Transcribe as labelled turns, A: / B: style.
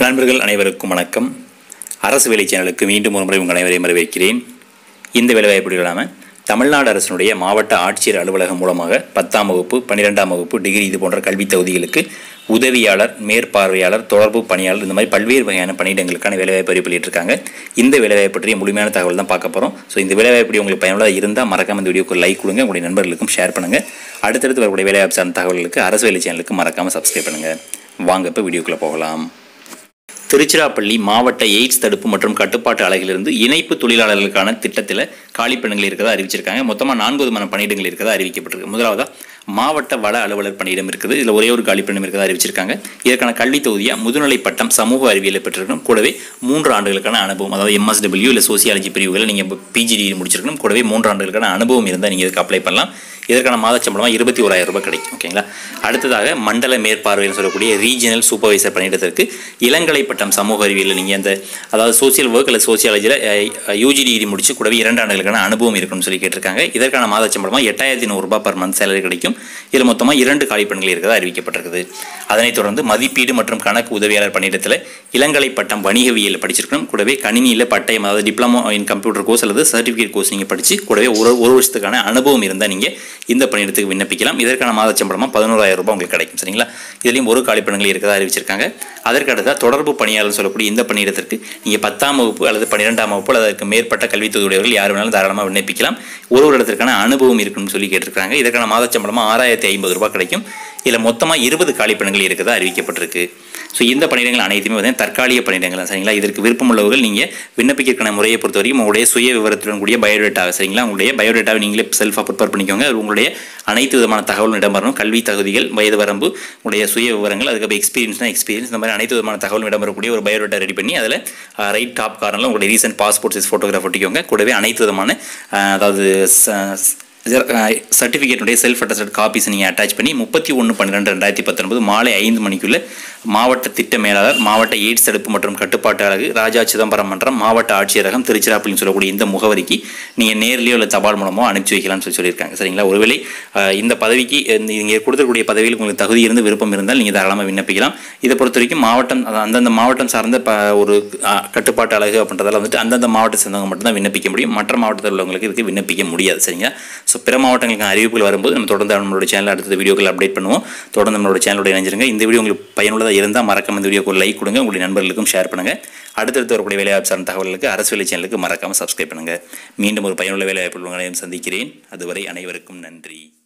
A: நண்பர்கள் அனைவருக்கும் வணக்கம் அரசு வேலை சேனலுக்கு மீண்டும் ஒரு முறை உங்கள் அனைவரையும் வரவேற்கிறேன் இந்த வேலைவாய்ப்பு இல்லாமல் தமிழ்நாடு அரசினுடைய மாவட்ட ஆட்சியர் அலுவலகம் மூலமாக பத்தாம் வகுப்பு பன்னிரெண்டாம் வகுப்பு டிகிரி இது போன்ற கல்வித் தகுதிகளுக்கு உதவியாளர் மேற்பார்வையாளர் தொடர்பு பணியாளர் இந்த மாதிரி பல்வேறு வகையான பணியிடங்களுக்கான வேலைவாய்ப்பு அறிவிப்பு இருக்காங்க இந்த வேலைவாய்ப்பு பற்றிய முழுமையான தகவல் தான் பார்க்க போகிறோம் ஸோ இந்த வேலைவாய்ப்பு உங்களுக்கு பயனுள்ளதாக இருந்தால் மறக்காம இந்த வீடியோக்கு லைக் கொடுங்க உங்களுடைய நண்பர்களுக்கும் ஷேர் பண்ணுங்கள் அடுத்தடுத்து வரக்கூடிய வேலைவாய்ப்பு சார்ந்த தகவல்களுக்கு அரசு வேலை சேனலுக்கு மறக்காமல் சப்ஸ்கிரைப் பண்ணுங்கள் வாங்க இப்போ வீடியோக்குள்ளே போகலாம் திருச்சிராப்பள்ளி மாவட்ட எய்ட்ஸ் தடுப்பு மற்றும் கட்டுப்பாட்டு அலகிலிருந்து இணைப்பு தொழிலாளர்களுக்கான திட்டத்தில் காலி பெண்கள் இருக்கிறதா அறிவிச்சிருக்காங்க மொத்தமாக நான்கு விதமான பணியிடங்கள் இருக்கிறதா அறிவிக்கப்பட்டிருக்கு முதலாவதா மாவட்ட வள அலுவலர் பணியிடம் இருக்குது இதில் ஒரே ஒரு காலி பெண்ணும் இருக்கிறதா அறிவிச்சிருக்காங்க இதற்கான கல்வி தொகுதியாக முதுநிலை பட்டம் சமூக அறிவியலை பெற்றிருக்கணும் கூடவே மூன்று ஆண்டுகளுக்கான அனுபவம் அதாவது எம்எஸ்டபிள்யூ இல்லை சோசியாலஜி பிரிவுகளை நீங்கள் பிஜி டிகிரி முடிச்சிருக்கணும் கூடவே மூன்று ஆண்டுகளுக்கான அனுபவம் இருந்தால் நீங்கள் இதுக்கு அப்ளை பண்ணலாம் இதற்கான மாத சம்பளமாக இருபத்தி ஓராயிரம் ரூபாய் கிடைக்கும் ஓகேங்களா அடுத்ததாக மண்டல மேற்பார்வையில் சொல்லக்கூடிய ரீஜனல் சூப்பர்வைசர் பணியிடத்திற்கு இளங்கலை பட்டம் சமூக அறிவியலில் நீங்கள் அந்த அதாவது சோசியல் ஒர்க் அல்லது சோசியாலஜியில் யூஜி டிகிரி முடிச்சு கூடவே இரண்டு ஆண்டுகளுக்கான அனுபவம் இருக்கணும்னு சொல்லி கேட்டிருக்காங்க இதற்கான மாத சம்பளமாக எட்டாயிரத்தி நூறுரூபா பர் மந்த் சேலரி கிடைக்கும் இதில் மொத்தமாக இரண்டு காலி பெண்கள் இருக்கிறதா அறிவிக்கப்பட்டிருக்குது அதனைத் தொடர்ந்து மதிப்பீடு மற்றும் கணக்கு உதவியாளர் பணியிடத்தில் இளங்கலை பட்டம் வணிகவியல் படிச்சிருக்கணும் கூடவே கணினியில் பட்டயம் அதாவது டிப்ளமோ இன் கம்ப்யூட்டர் கோர்ஸ் அல்லது சர்டிஃபிகேட் கோர்ஸ் நீங்கள் படித்து கூடவே ஒரு ஒரு வருஷத்துக்கான அனுபவம் இருந்தால் நீங்கள் இந்த பணியிடத்துக்கு விண்ணப்பிக்கலாம் இதற்கான மாத சம்பளமாக பதினோராயிரம் ரூபாய் உங்களுக்கு கிடைக்கும் சரிங்களா இதுலேயும் ஒரு காலி பெண்கள் இருக்கிறதா அறிவிச்சிருக்காங்க அதற்கு அடுத்த தொடர்பு பணியாளர் சொல்லக்கூடிய இந்த பணியிடத்திற்கு நீங்கள் பத்தாம் வகுப்பு அல்லது பன்னிரெண்டாம் வகுப்பு அல்லது அதற்கு மேற்பட்ட கல்வித் தொகுதியுடையவர்கள் யார் வேணாலும் தாராளமாக விண்ணப்பிக்கலாம் ஒரு ஒரு இடத்திற்கான அனுபவம் இருக்குன்னு சொல்லி கேட்டிருக்காங்க இதற்கான மாத சம்பளமாக ஆறாயிரத்தி ஐம்பது ரூபாய் கிடைக்கும் இதில் மொத்தமாக இருபது காலி பெண்கள் இருக்கிறதா அறிவிக்கப்பட்டிருக்கு ஸோ இந்த பணியிடங்கள் அனைத்துமே வந்து தற்காலிக பணியிடங்கள் தான் சரிங்களா இதற்கு விருப்பம் உள்ளவர்கள் நீங்கள் விண்ணப்பிக்கிறக்கான முறையை பொறுத்த வரைக்கும் உங்களுடைய சுய விவரத்துடன் கூடிய பயோடேட்டா சரிங்களா உங்களுடைய பயோடேட்டாவை நீங்களே செல்ஃபாக ப்ரிப்பேர் பண்ணிக்கோங்க அது உங்களுடைய அனைத்து விதமான தகவலும் இடம்பெறணும் கல்வி தகுதிகள் வயது வரம்பு உங்களுடைய சுய விவரங்கள் அதுக்கப்புறம் எக்ஸ்பீரியன்ஸ்னா எக்ஸ்பீரியன்ஸ் இந்த மாதிரி அனைத்து விதமான தகவலும் இடம்பெறக்கூடிய ஒரு பயோடேட்டா ரெடி பண்ணி அதில் ரைட் டாப் கார்னரில் உங்களுடைய ரீசன்ட் பாஸ்போர்ட் சைஸ் ஃபோட்டோகிராஃப் ஒட்டிக்கோங்க கூடவே அனைத்து விதமான அஹ், அதாவது ச- சர்டிஃபிகேட்டுடைய செல்ஃப் அட்டஸ்டட் காப்பீஸ் நீங்கள் அட்டாச் பண்ணி முப்பத்தி ஒன்று பன்னிரெண்டு ரெண்டாயிரத்தி பத்தொன்பது மாலை ஐந்து மணிக்குள்ள மாவட்ட திட்ட மேலாளர் மாவட்ட எய்ட்ஸ் தடுப்பு மற்றும் கட்டுப்பாட்டு அலகு ராஜா சிதம்பரம் மன்றம் மாவட்ட ஆட்சியரகம் திருச்சிராப்பள்ளின்னு சொல்லக்கூடிய இந்த முகவரிக்கு நீங்கள் நேர்லையோ இல்லை தபால் மூலமோ அனுப்பிச்சி வைக்கலாம்னு சொல்லி சொல்லியிருக்காங்க சரிங்களா ஒருவேளை அஹ், இந்த பதவிக்கு நீங்கள் கொடுத்துக்கூடிய பதவியில் உங்களுக்கு தகுதி இருந்து விருப்பம் இருந்தால் நீங்கள் தாராளமாக விண்ணப்பிக்கலாம் இதை பொறுத்த வரைக்கும் மாவட்டம் அதாவது அந்தந்த மாவட்டம் சார்ந்த ப ஒரு அஹ், கட்டுப்பாட்டு அலகு அப்படின்றதால வந்துட்டு அந்தந்த மாவட்ட சேர்ந்தவங்க மட்டும்தான் விண்ணப்பிக்க முடியும் மற்ற மாவட்டத்தில் உள்ளவங்களுக்கு இதுக்கு விண்ணப்பிக்க முடியாது சரிங்களா ஸோ பிற மாவட்டங்களுக்கு அறிவிப்புகள் வரும்போது நம்ம தொடர்ந்து நம்மளோட சேனல் அடுத்த வீடியோக்கள் அப்டேட் பண்ணுவோம் தொடர்ந்து நம்மளோட சேனலோட இணைஞ்சிருங்க இந்த வீடியோ உங்களுக்கு பயனுள்ளதாக இருந்தால் மறக்காம இந்த வீடியோக்கு லைக் கொடுங்க உங்களுடைய நண்பர்களுக்கும் ஷேர் பண்ணுங்கள் அடுத்தடுத்து வரக்கூடிய வேலைவாய்ப்பு சார்ந்த தகவல்களுக்கு அரசு வேலை சேனலுக்கு மறக்காமல் சப்ஸ்கிரைப் பண்ணுங்கள் மீண்டும் ஒரு பயனுள்ள வேலைவாய்ப்பு உங்களை சந்திக்கிறேன் அதுவரை அனைவருக்கும் நன்றி